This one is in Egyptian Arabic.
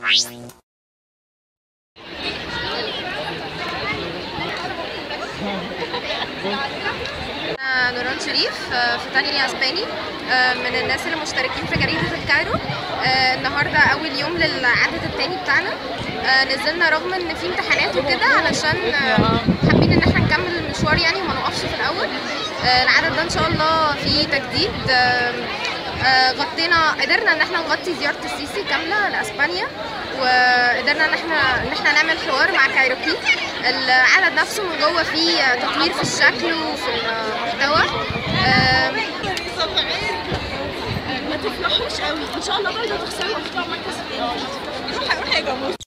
أنا نوران شريف آه، في تانية اسباني آه، من الناس اللي مشتركين في جريدة الكايرو آه، النهارده اول يوم للعدد التاني بتاعنا آه، نزلنا رغم ان في امتحانات وكده علشان آه، حابين ان احنا نكمل المشوار يعني وما نقفش في الاول آه، العدد ده ان شاء الله فيه تجديد آه، آه، غطينا قدرنا ان احنا نغطي زيارة السيسي كاملة لاسبانيا وقدرنا ان احنا ان احنا نعمل حوار مع كايروكي العدد نفسه من جوه فيه تطوير في الشكل وفي المحتوى آم، ما تفرحوش قوي ان شاء الله برضه تخسروا وتطلعوا مركز تاني روح روح يا جاموس